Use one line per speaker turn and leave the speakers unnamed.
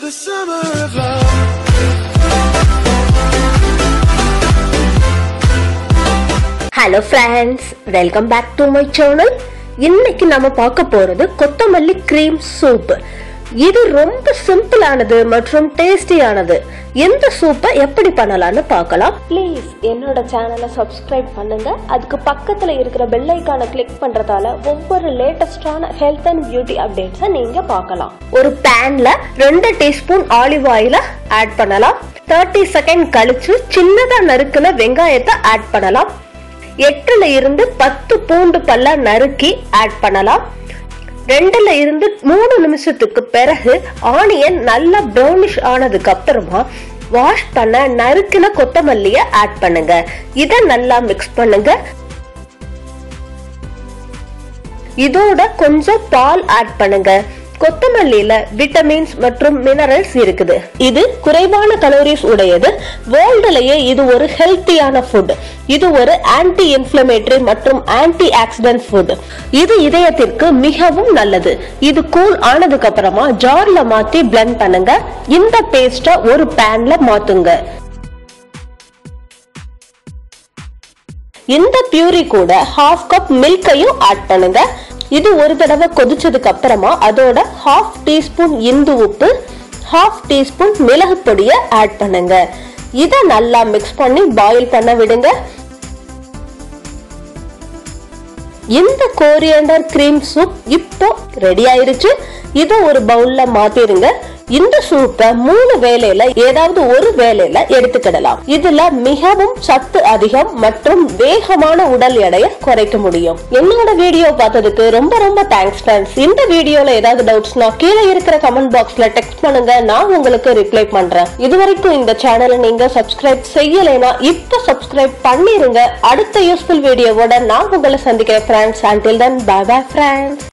the summer of love.
Hello friends welcome back to my channel இன்னைக்கு நம்ம பார்க்க போறது கொத்தமல்லி க்ரீம் சூப் இது ரொம்ப சிம்பிளானது மற்றும் டேஸ்டியானது இந்த சூப்பை எப்படி பண்ணலாம்னு பார்க்கலாம் ப்ளீஸ் என்னோட சேனலை சப்ஸ்கிரைப் பண்ணுங்க அதுக்கு பக்கத்துல இருக்கிற பெல் ஐக்கானை கிளிக் பண்றதால ஒவ்வொரு லேட்டஸ்டான ஹெல்த் அண்ட் பியூட்டி அப்டேட்ஸை நீங்க பார்க்கலாம் ஒரு பேன்ல ரெண்டு டீஸ்பூன் ஆலிவ் ஆயில ஆட் பண்ணலாம் தேர்ட்டி செகண்ட் கழிச்சு சின்னதா நறுக்குன வெங்காயத்தை ஆட் பண்ணலாம் எட்டுல இருந்து பத்து பூண்டு பல்ல நறுக்கி ஆட் பண்ணலாம் ரெண்டுல இருந்து மூணு நிமிஷத்துக்கு பிறகு ஆனியன் நல்லா ப்ரௌனிஷ் ஆனதுக்கு அப்புறமா வாஷ் பண்ண நறுக்கின கொத்தமல்லிய ஆட் பண்ணுங்க இத நல்லா மிக்ஸ் பண்ணுங்க இதோட கொஞ்சம் பால் ஆட் பண்ணுங்க கொத்தமல்லியில விட்டமின்ஸ் மற்றும் மினரல்ஸ் இருக்குது இது குறைவான கலோரிஸ் உடையது வேர்ல்டுலயே இது ஒரு ஹெல்த்தியான ஃபுட் இது ஒரு ஆன்டி இன்ஃபிளமேட்டரி மற்றும் ஆன்டி ஆக்சிடென்ட் ஃபுட் இது இதயத்திற்கு மிகவும் நல்லது இது கூல் ஆனதுக்கு அப்புறமா ஜார்ல மாத்தி பிளெண்ட் பண்ணுங்க இந்த பேஸ்ட ஒரு பேன்ல மாத்துங்க இந்த பியூரி கூட ஹாஃப் கப் மில்கையும் ஆட் பண்ணுங்க இது ஒரு தடவை கொதிச்சதுக்கு அப்புறமா அதோட ஹாஃப் டீஸ்பூன் இந்து உப்பு ஹாஃப் டீஸ்பூன் மிளகு பொடியை ஆட் பண்ணுங்க இதை நல்லா மிக்ஸ் பண்ணி பாயில் பண்ண விடுங்க இந்த கோரியண்டர் கிரீம் சூப் இப்போ ரெடி ஆயிருச்சு இதை ஒரு பவுல்ல மாத்திருங்க இந்த சூப்பை மூணு வேலையில ஏதாவது ஒரு வேலையில எடுத்துக்கிடலாம் இதுல மிகவும் சத்து அதிகம் மற்றும் வேகமான உடல் எடையை குறைக்க முடியும் என்னோட வீடியோ பார்த்ததுக்கு ரொம்ப ரொம்ப தேங்க்ஸ் ஃப்ரெண்ட்ஸ் இந்த வீடியோல ஏதாவது டவுட்ஸ்னா கீழே இருக்கிற கமெண்ட் பாக்ஸ்ல டெக்ஸ்ட் பண்ணுங்க நான் உங்களுக்கு ரிப்ளை பண்றேன் இது வரைக்கும் இந்த சேனலை நீங்க சப்ஸ்கிரைப் செய்யலைனா இப்ப சப்ஸ்கிரைப் பண்ணிருங்க அடுத்த யூஸ்ஃபுல் வீடியோவோட நான் உங்களை சந்திக்கிறேன் friends until then bye bye friends